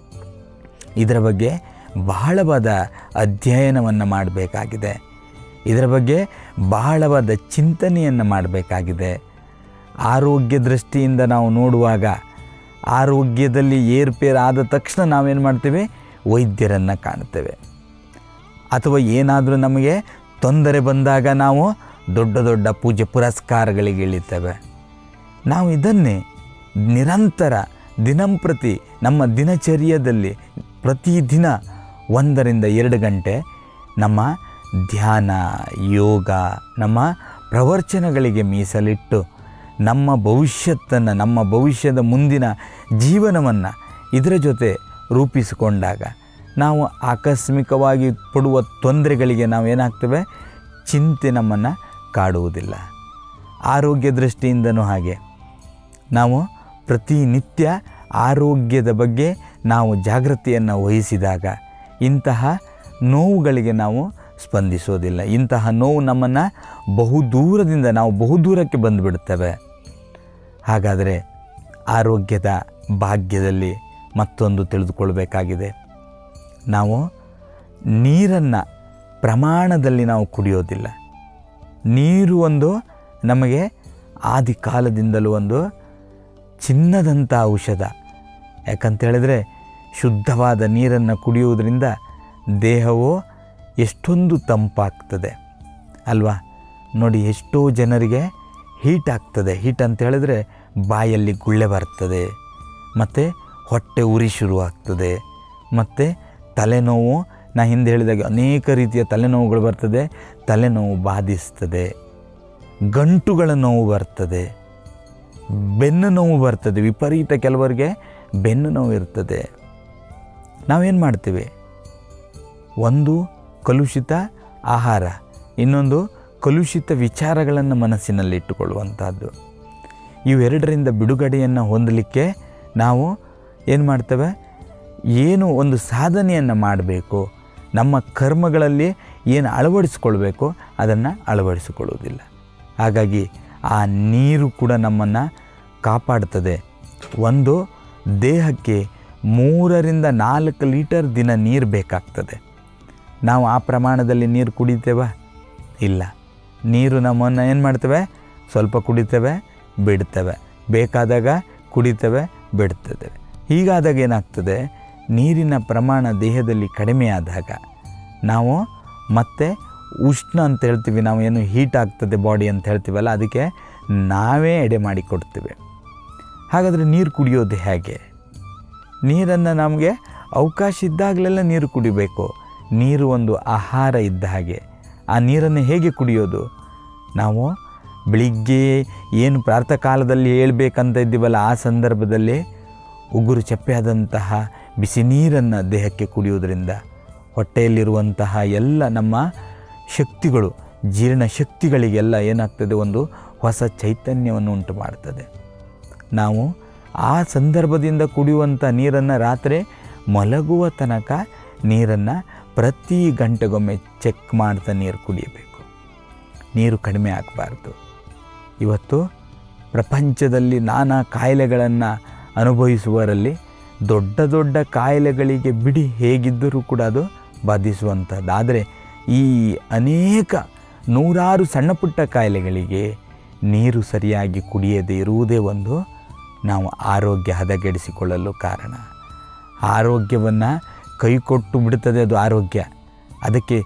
[SPEAKER 1] ಇದರ ಬಗ್ಗೆ ಬಹಳವಾದ ಅಧ್ಯಯನವನ್ನು ಮಾಡಬೇಕಾಗಿದೆ ಇದರ ಬಗ್ಗೆ ಬಹಳವಾದ ಚಿಂತನೆಯನ್ನು ಮಾಡಬೇಕಾಗಿದೆ ಆರೋಗ್ಯ ದೃಷ್ಟಿಯಿಂದ ನಾವು ನೋಡುವಾಗ ಆರೋಗ್ಯದಲ್ಲಿ ಏರ್ಪೇರ್ ಆದ ತಕ್ಷಣ ನಾವೇನು ಮಾಡ್ತೇವೆ ವೈದ್ಯರನ್ನು ಕಾಣ್ತೇವೆ ಅಥವಾ ಏನಾದರೂ ನಮಗೆ ತೊಂದರೆ ಬಂದಾಗ ನಾವು ದೊಡ್ಡ ದೊಡ್ಡ ಪೂಜೆ ಪುರಸ್ಕಾರಗಳಿಗೆ ಇಳಿತೇವೆ ನಾವು ಇದನ್ನೇ ನಿರಂತರ ದಿನಂಪ್ರತಿ ನಮ್ಮ ದಿನಚರ್ಯದಲ್ಲಿ ಪ್ರತಿದಿನ ಒಂದರಿಂದ ಎರಡು ಗಂಟೆ ನಮ್ಮ ಧ್ಯಾನ ಯೋಗ ನಮ್ಮ ಪ್ರವಚನಗಳಿಗೆ ಮೀಸಲಿಟ್ಟು ನಮ್ಮ ಭವಿಷ್ಯತ್ತನ್ನು ನಮ್ಮ ಭವಿಷ್ಯದ ಮುಂದಿನ ಜೀವನವನ್ನು ಇದರ ಜೊತೆ ರೂಪಿಸಿಕೊಂಡಾಗ ನಾವು ಆಕಸ್ಮಿಕವಾಗಿ ಪಡುವ ತೊಂದರೆಗಳಿಗೆ ನಾವು ಏನಾಗ್ತೇವೆ ಚಿಂತೆ ನಮ್ಮನ್ನು ಕಾಡುವುದಿಲ್ಲ ಆರೋಗ್ಯ ದೃಷ್ಟಿಯಿಂದನೂ ಹಾಗೆ ನಾವು ಪ್ರತಿನಿತ್ಯ ಆರೋಗ್ಯದ ಬಗ್ಗೆ ನಾವು ಜಾಗೃತಿಯನ್ನು ವಹಿಸಿದಾಗ ಇಂತಹ ನೋವುಗಳಿಗೆ ನಾವು ಸ್ಪಂದಿಸೋದಿಲ್ಲ ಇಂತಹ ನೋವು ನಮ್ಮನ್ನು ಬಹುದೂರದಿಂದ ನಾವು ಬಹುದೂರಕ್ಕೆ ಬಂದುಬಿಡ್ತೇವೆ ಹಾಗಾದರೆ ಆರೋಗ್ಯದ ಭಾಗ್ಯದಲ್ಲಿ ಮತ್ತೊಂದು ತಿಳಿದುಕೊಳ್ಬೇಕಾಗಿದೆ ನಾವು ನೀರನ್ನು ಪ್ರಮಾಣದಲ್ಲಿ ನಾವು ಕುಡಿಯೋದಿಲ್ಲ ನೀರು ಒಂದು ನಮಗೆ ಆದಿ ಕಾಲದಿಂದಲೂ ಒಂದು ಚಿನ್ನದಂಥ ಔಷಧ ಯಾಕಂತ ಹೇಳಿದ್ರೆ ಶುದ್ಧವಾದ ನೀರನ್ನು ಕುಡಿಯುವುದರಿಂದ ದೇಹವು ಎಷ್ಟೊಂದು ತಂಪಾಗ್ತದೆ ಅಲ್ವಾ ನೋಡಿ ಎಷ್ಟೋ ಜನರಿಗೆ ಹೀಟ್ ಆಗ್ತದೆ ಹೀಟ್ ಅಂತ ಹೇಳಿದ್ರೆ ಬಾಯಲ್ಲಿ ಗುಳ್ಳೆ ಬರ್ತದೆ ಮತ್ತು ಹೊಟ್ಟೆ ಉರಿ ಶುರುವಾಗ್ತದೆ ಮತ್ತು ತಲೆನೋವು ನಾ ಹಿಂದೆ ಹೇಳಿದಾಗ ಅನೇಕ ರೀತಿಯ ತಲೆನೋವುಗಳು ಬರ್ತದೆ ತಲೆನೋವು ಬಾಧಿಸ್ತದೆ ಗಂಟುಗಳ ನೋವು ಬರ್ತದೆ ಬೆನ್ನು ನೋವು ಬರ್ತದೆ ವಿಪರೀತ ಕೆಲವರಿಗೆ ಬೆನ್ನು ನೋವು ಇರ್ತದೆ ನಾವೇನು ಮಾಡ್ತೀವಿ ಒಂದು ಕಲುಷಿತ ಆಹಾರ ಇನ್ನೊಂದು ಕಲುಷಿತ ವಿಚಾರಗಳನ್ನು ಮನಸ್ಸಿನಲ್ಲಿ ಇಟ್ಟುಕೊಳ್ಳುವಂಥದ್ದು ಇವೆರಡರಿಂದ ಬಿಡುಗಡೆಯನ್ನು ಹೊಂದಲಿಕ್ಕೆ ನಾವು ಏನು ಮಾಡ್ತೇವೆ ಏನು ಒಂದು ಸಾಧನೆಯನ್ನು ಮಾಡಬೇಕು ನಮ್ಮ ಕರ್ಮಗಳಲ್ಲಿ ಏನು ಅಳವಡಿಸ್ಕೊಳ್ಬೇಕು ಅದನ್ನು ಅಳವಡಿಸಿಕೊಳ್ಳುವುದಿಲ್ಲ ಹಾಗಾಗಿ ಆ ನೀರು ಕೂಡ ನಮ್ಮನ್ನು ಕಾಪಾಡ್ತದೆ ಒಂದು ದೇಹಕ್ಕೆ ಮೂರರಿಂದ ನಾಲ್ಕು ಲೀಟರ್ ದಿನ ನೀರು ಬೇಕಾಗ್ತದೆ ನಾವು ಆ ಪ್ರಮಾಣದಲ್ಲಿ ನೀರು ಕುಡಿತೇವ ಇಲ್ಲ ನೀರು ನಮ್ಮನ್ನು ಏನು ಮಾಡ್ತೇವೆ ಸ್ವಲ್ಪ ಕುಡಿತೇವೆ ಬಿಡ್ತೇವೆ ಬೇಕಾದಾಗ ಕುಡಿತೇವೆ ಬಿಡ್ತೇವೆ ಹೀಗಾದಾಗ ಏನಾಗ್ತದೆ ನೀರಿನ ಪ್ರಮಾಣ ದೇಹದಲ್ಲಿ ಕಡಿಮೆ ಆದಾಗ ನಾವು ಮತ್ತೆ ಉಷ್ಣ ಅಂತ ಹೇಳ್ತೀವಿ ನಾವು ಏನು ಹೀಟ್ ಆಗ್ತದೆ ಬಾಡಿ ಅಂತ ಹೇಳ್ತೀವಲ್ಲ ಅದಕ್ಕೆ ನಾವೇ ಎಡೆ ಮಾಡಿ ಕೊಡ್ತೇವೆ ಹಾಗಾದರೆ ನೀರು ಕುಡಿಯೋದು ಹೇಗೆ ನೀರನ್ನು ನಮಗೆ ಅವಕಾಶ ಇದ್ದಾಗಲೆಲ್ಲ ನೀರು ಕುಡಿಬೇಕು ನೀರು ಒಂದು ಆಹಾರ ಇದ್ದ ಹಾಗೆ ಆ ನೀರನ್ನು ಹೇಗೆ ಕುಡಿಯೋದು ನಾವು ಬೆಳಿಗ್ಗೆ ಏನು ಪ್ರಾತಃ ಕಾಲದಲ್ಲಿ ಹೇಳ್ಬೇಕಂತ ಇದ್ದೀವಲ್ಲ ಆ ಸಂದರ್ಭದಲ್ಲಿ ಉಗುರು ಚಪ್ಪೆಯಾದಂತಹ ಬಿಸಿ ನೀರನ್ನು ದೇಹಕ್ಕೆ ಕುಡಿಯೋದ್ರಿಂದ ಹೊಟ್ಟೆಯಲ್ಲಿರುವಂತಹ ಎಲ್ಲ ನಮ್ಮ ಶಕ್ತಿಗಳು ಜೀರ್ಣ ಶಕ್ತಿಗಳಿಗೆಲ್ಲ ಏನಾಗ್ತದೆ ಒಂದು ಹೊಸ ಚೈತನ್ಯವನ್ನು ಉಂಟು ಮಾಡ್ತದೆ ನಾವು ಆ ಸಂದರ್ಭದಿಂದ ಕುಡಿಯುವಂಥ ನೀರನ್ನು ರಾತ್ರಿ ಮಲಗುವ ತನಕ ನೀರನ್ನು ಪ್ರತಿ ಗಂಟೆಗೊಮ್ಮೆ ಚೆಕ್ ಮಾಡ್ತಾ ನೀರು ಕುಡಿಯಬೇಕು ನೀರು ಕಡಿಮೆ ಆಗಬಾರ್ದು ಇವತ್ತು ಪ್ರಪಂಚದಲ್ಲಿ ನಾನಾ ಕಾಯಿಲೆಗಳನ್ನು ಅನುಭವಿಸುವವರಲ್ಲಿ ದೊಡ್ಡ ದೊಡ್ಡ ಕಾಯಿಲೆಗಳಿಗೆ ಬಿಡಿ ಹೇಗಿದ್ದರೂ ಕೂಡ ಅದು ಬಾಧಿಸುವಂಥದ್ದು ಆದರೆ ಈ ಅನೇಕ ನೂರಾರು ಸಣ್ಣ ಪುಟ್ಟ ಕಾಯಿಲೆಗಳಿಗೆ ನೀರು ಸರಿಯಾಗಿ ಕುಡಿಯದೇ ಇರುವುದೇ ಒಂದು ನಾವು ಆರೋಗ್ಯ ಹದಗೆಡಿಸಿಕೊಳ್ಳಲು ಕಾರಣ ಆರೋಗ್ಯವನ್ನು ಕೈಕೊಟ್ಟು ಬಿಡುತ್ತದೆ ಅದು ಆರೋಗ್ಯ ಅದಕ್ಕೆ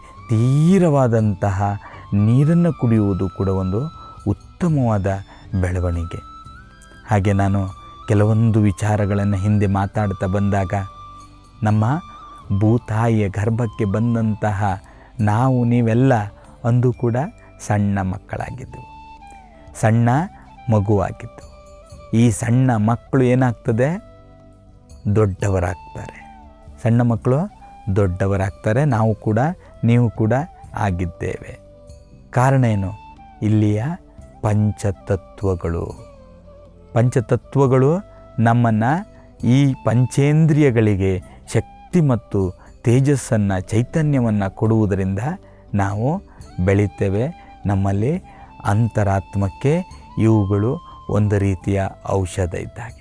[SPEAKER 1] ತೀರವಾದಂತಹ ನೀರನ್ನು ಕುಡಿಯುವುದು ಕೂಡ ಒಂದು ಉತ್ತಮವಾದ ಬೆಳವಣಿಗೆ ಹಾಗೆ ನಾನು ಕೆಲವೊಂದು ವಿಚಾರಗಳನ್ನು ಹಿಂದೆ ಮಾತಾಡ್ತಾ ಬಂದಾಗ ನಮ್ಮ ಭೂತಾಯಿಯ ಗರ್ಭಕ್ಕೆ ಬಂದಂತಹ ನಾವು ನೀವೆಲ್ಲ ಅಂದು ಕೂಡ ಸಣ್ಣ ಮಕ್ಕಳಾಗಿದ್ದೆವು ಸಣ್ಣ ಮಗುವಾಗಿದ್ದು ಈ ಸಣ್ಣ ಮಕ್ಕಳು ಏನಾಗ್ತದೆ ದೊಡ್ಡವರಾಗ್ತಾರೆ ಸಣ್ಣ ಮಕ್ಕಳು ದೊಡ್ಡವರಾಗ್ತಾರೆ ನಾವು ಕೂಡ ನೀವು ಕೂಡ ಆಗಿದ್ದೇವೆ ಕಾರಣ ಏನು ಇಲ್ಲಿಯ ಪಂಚತತ್ವಗಳು ಪಂಚತತ್ವಗಳು ನಮ್ಮನ್ನು ಈ ಪಂಚೇಂದ್ರಿಯಗಳಿಗೆ ಶಕ್ತಿ ಮತ್ತು ತೇಜಸ್ಸನ್ನು ಚೈತನ್ಯವನ್ನು ಕೊಡುವುದರಿಂದ ನಾವು ಬೆಳೀತೇವೆ ನಮ್ಮಲ್ಲಿ ಅಂತರಾತ್ಮಕ್ಕೆ ಇವುಗಳು ಒಂದು ರೀತಿಯ ಔಷಧ ಇದ್ದಾಗೆ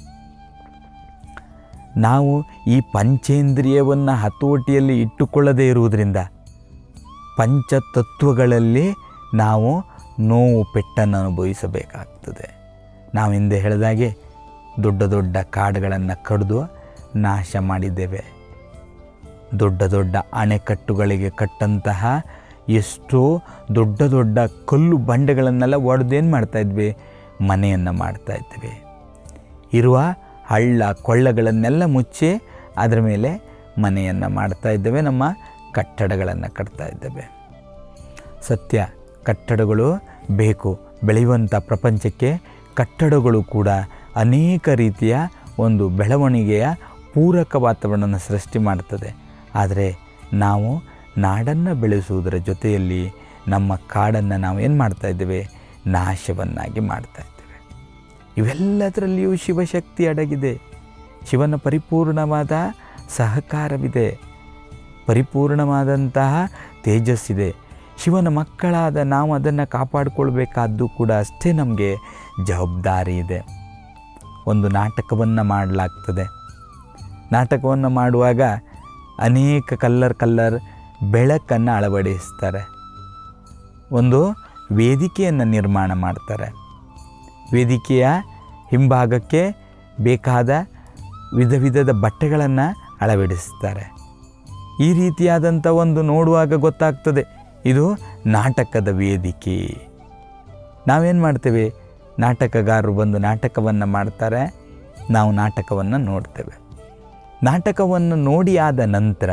[SPEAKER 1] ನಾವು ಈ ಪಂಚೇಂದ್ರಿಯವನ್ನು ಹತೋಟಿಯಲ್ಲಿ ಇಟ್ಟುಕೊಳ್ಳದೇ ಇರುವುದರಿಂದ ಪಂಚತತ್ವಗಳಲ್ಲಿ ನಾವು ನೋವು ಪೆಟ್ಟನ್ನು ಅನುಭವಿಸಬೇಕಾಗ್ತದೆ ನಾವು ಹಿಂದೆ ಹೇಳಿದಾಗೆ ದೊಡ್ಡ ದೊಡ್ಡ ಕಾಡುಗಳನ್ನು ಕಡಿದು ನಾಶ ಮಾಡಿದ್ದೇವೆ ದೊಡ್ಡ ದೊಡ್ಡ ಅಣೆಕಟ್ಟುಗಳಿಗೆ ಕಟ್ಟಂತಹ ಎಷ್ಟೋ ದೊಡ್ಡ ದೊಡ್ಡ ಕಲ್ಲು ಬಂಡೆಗಳನ್ನೆಲ್ಲ ಒಡೆದೇನು ಮಾಡ್ತಾಯಿದ್ವಿ ಮನೆಯನ್ನು ಮಾಡ್ತಾಯಿದ್ವಿ ಇರುವ ಹಳ್ಳ ಕೊಳ್ಳಗಳನ್ನೆಲ್ಲ ಮುಚ್ಚಿ ಅದರ ಮೇಲೆ ಮನೆಯನ್ನು ಮಾಡ್ತಾ ಇದ್ದೇವೆ ನಮ್ಮ ಕಟ್ಟಡಗಳನ್ನು ಕಟ್ತಾ ಇದ್ದೇವೆ ಸತ್ಯ ಕಟ್ಟಡಗಳು ಬೇಕು ಬೆಳೆಯುವಂಥ ಪ್ರಪಂಚಕ್ಕೆ ಕಟ್ಟಡಗಳು ಕೂಡ ಅನೇಕ ರೀತಿಯ ಒಂದು ಬೆಳವಣಿಗೆಯ ಪೂರಕ ವಾತಾವರಣವನ್ನು ಸೃಷ್ಟಿ ಮಾಡ್ತದೆ ಆದರೆ ನಾವು ನಾಡನ್ನು ಬೆಳೆಸುವುದರ ಜೊತೆಯಲ್ಲಿ ನಮ್ಮ ಕಾಡನ್ನು ನಾವು ಏನು ಮಾಡ್ತಾ ಇದ್ದೇವೆ ನಾಶವನ್ನಾಗಿ ಮಾಡ್ತಾ ಇದ್ದೇವೆ ಇವೆಲ್ಲದರಲ್ಲಿಯೂ ಶಿವಶಕ್ತಿ ಅಡಗಿದೆ ಶಿವನ ಪರಿಪೂರ್ಣವಾದ ಸಹಕಾರವಿದೆ ಪರಿಪೂರ್ಣವಾದಂತಹ ತೇಜಸ್ಸಿದೆ ಶಿವನ ಮಕ್ಕಳಾದ ನಾವು ಅದನ್ನು ಕಾಪಾಡಿಕೊಳ್ಬೇಕಾದ್ದು ಕೂಡ ಅಷ್ಟೇ ನಮಗೆ ಜವಾಬ್ದಾರಿ ಇದೆ ಒಂದು ನಾಟಕವನ್ನು ಮಾಡಲಾಗ್ತದೆ ನಾಟಕವನ್ನು ಮಾಡುವಾಗ ಅನೇಕ ಕಲ್ಲರ್ ಕಲ್ಲರ್ ಬೆಳಕನ್ನು ಅಳವಡಿಸ್ತಾರೆ ಒಂದು ವೇದಿಕೆಯನ್ನು ನಿರ್ಮಾಣ ಮಾಡ್ತಾರೆ ವೇದಿಕೆಯ ಹಿಂಭಾಗಕ್ಕೆ ಬೇಕಾದ ವಿಧ ವಿಧದ ಬಟ್ಟೆಗಳನ್ನು ಅಳವಡಿಸ್ತಾರೆ ಈ ರೀತಿಯಾದಂಥ ಒಂದು ನೋಡುವಾಗ ಗೊತ್ತಾಗ್ತದೆ ಇದು ನಾಟಕದ ವೇದಿಕೆ ನಾವೇನು ಮಾಡ್ತೇವೆ ನಾಟಕಗಾರರು ಬಂದು ನಾಟಕವನ್ನು ಮಾಡ್ತಾರೆ ನಾವು ನಾಟಕವನ್ನು ನೋಡ್ತೇವೆ ನಾಟಕವನ್ನು ನೋಡಿ ಆದ ನಂತರ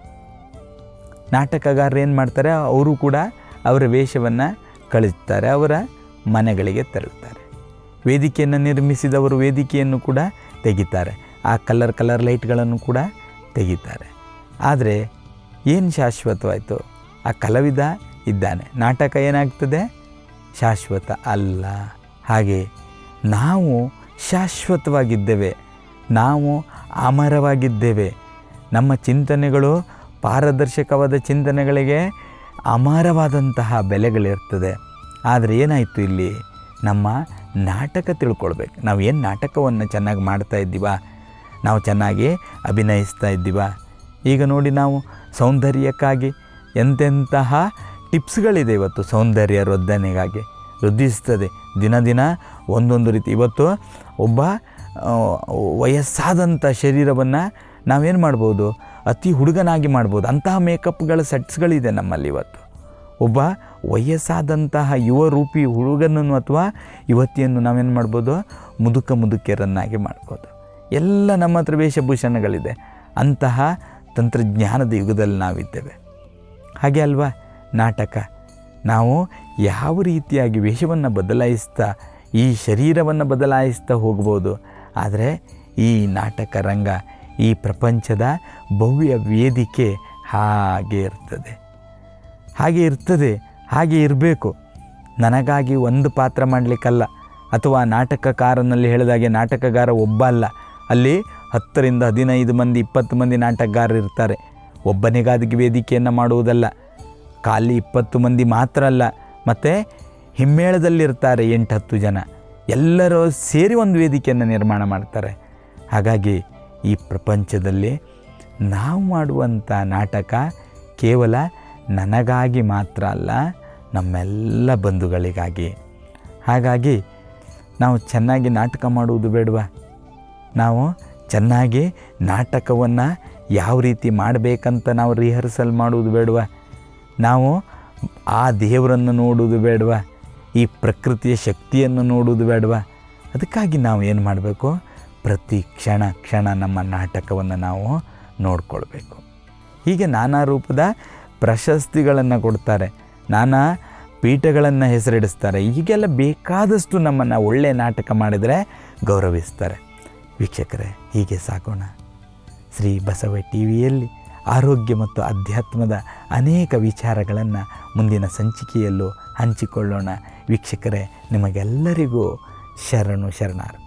[SPEAKER 1] ನಾಟಕಗಾರರು ಏನು ಮಾಡ್ತಾರೆ ಅವರು ಕೂಡ ಅವರ ವೇಷವನ್ನು ಕಳಿಸ್ತಾರೆ ಅವರ ಮನೆಗಳಿಗೆ ತೆರಳುತ್ತಾರೆ ವೇದಿಕೆಯನ್ನು ನಿರ್ಮಿಸಿದವರು ವೇದಿಕೆಯನ್ನು ಕೂಡ ತೆಗಿತಾರೆ ಆ ಕಲರ್ ಕಲರ್ ಲೈಟ್ಗಳನ್ನು ಕೂಡ ತೆಗಿತಾರೆ ಆದರೆ ಏನು ಶಾಶ್ವತವಾಯಿತು ಆ ಕಲಾವಿದ ಇದ್ದಾನೆ ನಾಟಕ ಏನಾಗ್ತದೆ ಶಾಶ್ವತ ಅಲ್ಲ ಹಾಗೆ ನಾವು ಶಾಶ್ವತವಾಗಿದ್ದೇವೆ ನಾವು ಅಮರವಾಗಿದ್ದೇವೆ ನಮ್ಮ ಚಿಂತನೆಗಳು ಪಾರದರ್ಶಕವಾದ ಚಿಂತನೆಗಳಿಗೆ ಅಮರವಾದಂತಹ ಬೆಲೆಗಳಿರ್ತದೆ ಆದರೆ ಏನಾಯಿತು ಇಲ್ಲಿ ನಮ್ಮ ನಾಟಕ ತಿಳ್ಕೊಳ್ಬೇಕು ನಾವು ಏನು ನಾಟಕವನ್ನು ಚೆನ್ನಾಗಿ ಮಾಡ್ತಾ ಇದ್ದೀವ ನಾವು ಚೆನ್ನಾಗಿ ಅಭಿನಯಿಸ್ತಾ ಇದ್ದೀವ ಈಗ ನೋಡಿ ನಾವು ಸೌಂದರ್ಯಕ್ಕಾಗಿ ಎಂತೆಂತಹ ಟಿಪ್ಸ್ಗಳಿದೆ ಇವತ್ತು ಸೌಂದರ್ಯ ವೃದ್ಧನೆಗಾಗಿ ವೃದ್ಧಿಸ್ತದೆ ದಿನ ದಿನ ಒಂದೊಂದು ರೀತಿ ಇವತ್ತು ಒಬ್ಬ ಆ, ವಯಸ್ಸಾದಂಥ ಶರೀರವನ್ನು ನಾವೇನು ಮಾಡ್ಬೋದು ಅತಿ ಹುಡುಗನಾಗಿ ಮಾಡ್ಬೋದು ಅಂತಹ ಮೇಕಪ್ಗಳ ಸೆಟ್ಸ್ಗಳಿದೆ ನಮ್ಮಲ್ಲಿ ಇವತ್ತು ಒಬ್ಬ ವಯಸ್ಸಾದಂತಹ ಯುವ ರೂಪಿ ಹುಡುಗನನ್ನು ಅಥವಾ ಯುವತಿಯನ್ನು ನಾವೇನು ಮಾಡ್ಬೋದು ಮುದುಕ ಮುದುಕಿಯರನ್ನಾಗಿ ಮಾಡ್ಬೋದು ಎಲ್ಲ ನಮ್ಮ ಹತ್ರ ವೇಷಭೂಷಣಗಳಿದೆ ಅಂತಹ ತಂತ್ರಜ್ಞಾನದ ಯುಗದಲ್ಲಿ ನಾವಿದ್ದೇವೆ ಹಾಗೆ ಅಲ್ವಾ ನಾಟಕ ನಾವು ಯಾವ ರೀತಿಯಾಗಿ ವೇಷವನ್ನು ಬದಲಾಯಿಸ್ತಾ ಈ ಶರೀರವನ್ನು ಬದಲಾಯಿಸ್ತಾ ಹೋಗ್ಬೋದು ಆದರೆ ಈ ನಾಟಕ ರಂಗ ಈ ಪ್ರಪಂಚದ ಭವ್ಯ ವೇದಿಕೆ ಹಾಗೆ ಇರ್ತದೆ ಹಾಗೆ ಇರ್ತದೆ ಹಾಗೆ ಇರಬೇಕು ನನಗಾಗಿ ಒಂದು ಪಾತ್ರ ಮಾಡಲಿಕ್ಕಲ್ಲ ಅಥವಾ ನಾಟಕಕಾರನಲ್ಲಿ ಹೇಳಿದಾಗೆ ನಾಟಕಗಾರ ಒಬ್ಬ ಅಲ್ಲ ಅಲ್ಲಿ ಹತ್ತರಿಂದ ಹದಿನೈದು ಮಂದಿ ಇಪ್ಪತ್ತು ಮಂದಿ ನಾಟಕಗಾರರು ಇರ್ತಾರೆ ಒಬ್ಬನಿಗಾಗಿ ವೇದಿಕೆಯನ್ನು ಮಾಡುವುದಲ್ಲ ಖಾಲಿ ಇಪ್ಪತ್ತು ಮಂದಿ ಮಾತ್ರ ಅಲ್ಲ ಮತ್ತು ಹಿಮ್ಮೇಳದಲ್ಲಿರ್ತಾರೆ ಎಂಟು ಹತ್ತು ಜನ ಎಲ್ಲರೂ ಸೇರಿ ಒಂದು ವೇದಿಕೆಯನ್ನು ನಿರ್ಮಾಣ ಮಾಡ್ತಾರೆ ಹಾಗಾಗಿ ಈ ಪ್ರಪಂಚದಲ್ಲಿ ನಾವು ಮಾಡುವಂಥ ನಾಟಕ ಕೇವಲ ನನಗಾಗಿ ಮಾತ್ರ ಅಲ್ಲ ನಮ್ಮೆಲ್ಲ ಬಂಧುಗಳಿಗಾಗಿ ಹಾಗಾಗಿ ನಾವು ಚೆನ್ನಾಗಿ ನಾಟಕ ಮಾಡುವುದು ಬೇಡವಾ ನಾವು ಚೆನ್ನಾಗಿ ನಾಟಕವನ್ನು ಯಾವ ರೀತಿ ಮಾಡಬೇಕಂತ ನಾವು ರಿಹರ್ಸಲ್ ಮಾಡುವುದು ಬೇಡವಾ ನಾವು ಆ ದೇವರನ್ನು ನೋಡುವುದು ಬೇಡವಾ ಈ ಪ್ರಕೃತಿಯ ಶಕ್ತಿಯನ್ನು ನೋಡುವುದು ಬೇಡವಾ ಅದಕ್ಕಾಗಿ ನಾವು ಏನು ಮಾಡಬೇಕು ಪ್ರತಿ ಕ್ಷಣ ಕ್ಷಣ ನಮ್ಮ ನಾಟಕವನ್ನು ನಾವು ನೋಡಿಕೊಳ್ಬೇಕು ಹೀಗೆ ನಾನಾ ರೂಪದ ಪ್ರಶಸ್ತಿಗಳನ್ನು ಕೊಡ್ತಾರೆ ನಾನಾ ಪೀಠಗಳನ್ನು ಹೆಸರಿಡಿಸ್ತಾರೆ ಹೀಗೆಲ್ಲ ಬೇಕಾದಷ್ಟು ನಮ್ಮನ್ನು ಒಳ್ಳೆಯ ನಾಟಕ ಮಾಡಿದರೆ ಗೌರವಿಸ್ತಾರೆ ವೀಕ್ಷಕರೇ ಹೀಗೆ ಸಾಕೋಣ ಶ್ರೀ ಬಸವ ಟಿ ವಿಯಲ್ಲಿ ಆರೋಗ್ಯ ಮತ್ತು ಅಧ್ಯಾತ್ಮದ ಅನೇಕ ವಿಚಾರಗಳನ್ನು ಮುಂದಿನ ಸಂಚಿಕೆಯಲ್ಲೂ ಹಂಚಿಕೊಳ್ಳೋಣ ವೀಕ್ಷಕರೇ ನಿಮಗೆಲ್ಲರಿಗೂ ಶರಣು ಶರಣಾರ್ಥಿ